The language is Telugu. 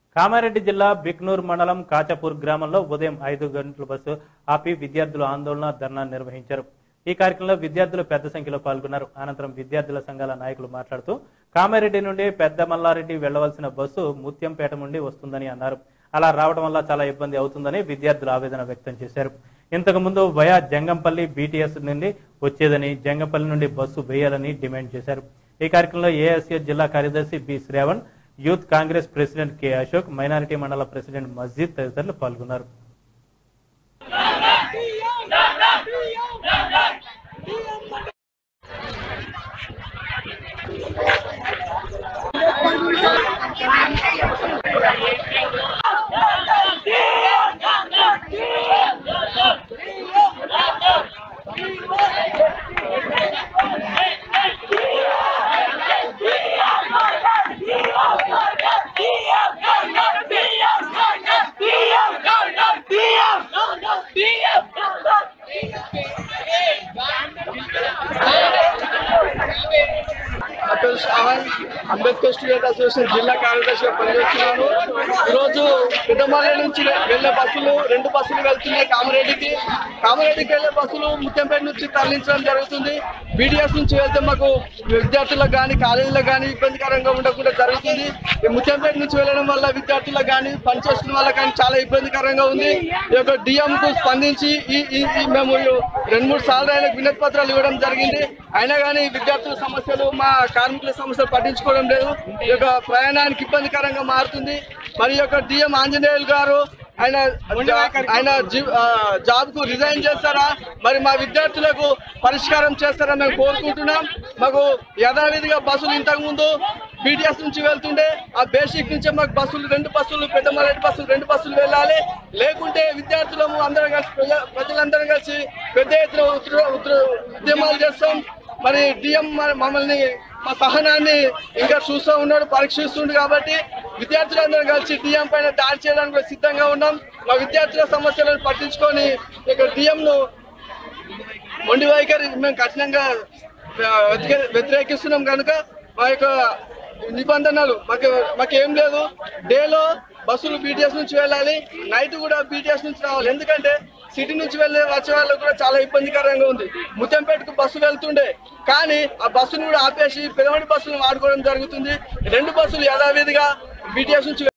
కామారెడ్డి జిల్లా బిక్నూర్ మండలం కాచాపూర్ గ్రామంలో ఉదయం ఐదు గంటల బస్సు ఆపి విద్యార్థులు ఆందోళన ధర్నా నిర్వహించారు ఈ కార్యక్రమంలో విద్యార్థులు పెద్ద సంఖ్యలో పాల్గొన్నారు అనంతరం విద్యార్థుల సంఘాల నాయకులు మాట్లాడుతూ కామారెడ్డి నుండి పెద్ద మల్లారెడ్డి వెళ్లవలసిన బస్సు ముత్యంపేట నుండి వస్తుందని అన్నారు అలా రావడం వల్ల చాలా ఇబ్బంది అవుతుందని విద్యార్థులు ఆవేదన వ్యక్తం చేశారు ఇంతకు ముందు వయా జంగంపల్లి బీటీఎస్ నుండి వచ్చేదని జంగంపల్లి నుండి బస్సు వేయాలని డిమాండ్ చేశారు ఈ కార్యక్రమంలో ఏఎస్ఎస్ జిల్లా కార్యదర్శి B Shravan youth Congress president K Ashok minority మండల ప్రెసిడెంట్ మస్జిద్ తదితరులు పాల్గొన్నారు నా పేరు శ్రావణ్ అంబేద్కర్ స్టూడెంట్ అసోసియేషన్ జిల్లా కార్యదర్శిగా పనిచేస్తున్నాను ఈరోజు పెద్దమల్ల నుంచి వెళ్లే బస్సులు రెండు బస్సులు వెళ్తున్నాయి కామారెడ్డికి కామారెడ్డికి వెళ్లే బస్సులు ముత్యంపేట నుంచి తరలించడం జరుగుతుంది బీడీఎస్ నుంచి వెళ్తే మాకు విద్యార్థులకు కానీ కాలేజీలకు కానీ ఇబ్బందికరంగా ఉండకుండా జరుగుతుంది ఈ ముత్యంపేట నుంచి వెళ్ళడం వల్ల విద్యార్థులకు కానీ పనిచేస్తున్న వాళ్ళకి కానీ చాలా ఇబ్బందికరంగా ఉంది ఈ యొక్క డిఎం కు స్పందించి ఈ ఈ- ఈ మేము రెండు మూడు సార్లు ఆయనకు వినతి పత్రాలు ఇవ్వడం జరిగింది అయినా కానీ విద్యార్థుల సమస్యలు మా కార్మికుల సమస్యలు పట్టించుకోవడం లేదు ఈ యొక్క ప్రయాణానికి ఇబ్బందికరంగా మారుతుంది మరి ఈ యొక్క డిఎం ఆంజనేయులు గారు ఆయన ఆయన జీ- ఆ, జాబ్ కు రిజైన్ చేస్తారా మరి మా విద్యార్థులకు పరిష్కారం చేస్తారా మేము కోరుకుంటున్నాం మాకు యథావిధిగా బస్సులు ఇంతకు ముందు బీటీఎస్ నుంచి వెళ్తుండే ఆ బేసిక్ నుంచి మాకు బస్సులు రెండు బస్సులు పెద్ద మల్లెటి బస్సులు రెండు బస్సులు వెళ్ళాలి లేకుంటే విద్యార్థులము అందరం కలిసి ప్రజ- ప్రజలందరం కలిసి పెద్ద ఎత్తున ఉద్ర- ఉద్ర- ఉద్యమాలు చేస్తాం మరి డిఎం మరి మమ్మల్ని మా సహనాన్ని ఇంకా చూస్తూ ఉన్నాడు పరీక్షిస్తుండు కాబట్టి విద్యార్థులందరం కలిసి డిఎం పైన దాడి చేయడానికి కూడా సిద్ధంగా ఉన్నాం మా విద్యార్థుల సమస్యలను పట్టించుకొని ఇక డిఎం ను మొండి వైఖరి మేము కఠినంగా ఆ, వ్యతిరే- వ్యతిరేకిస్తున్నాం కనుక మా యొక్క నిబంధనలు మాకు మాకేం లేదు డేలో బస్సులు బీటీఎస్ నుంచి వెళ్ళాలి నైట్ కూడా బీటీఎస్ నుంచి రావాలి ఎందుకంటే సిటీ నుంచి వెళ్ళే వచ్చే వాళ్ళకు కూడా చాలా ఇబ్బందికరంగా ఉంది ముత్యంపేటకు బస్సు వెళ్తుండే కానీ ఆ బస్సును కూడా ఆపేసి పిలవడి బస్సులను వాడుకోవడం జరుగుతుంది రెండు బస్సులు యథావిధిగా బీటీఎస్ నుంచి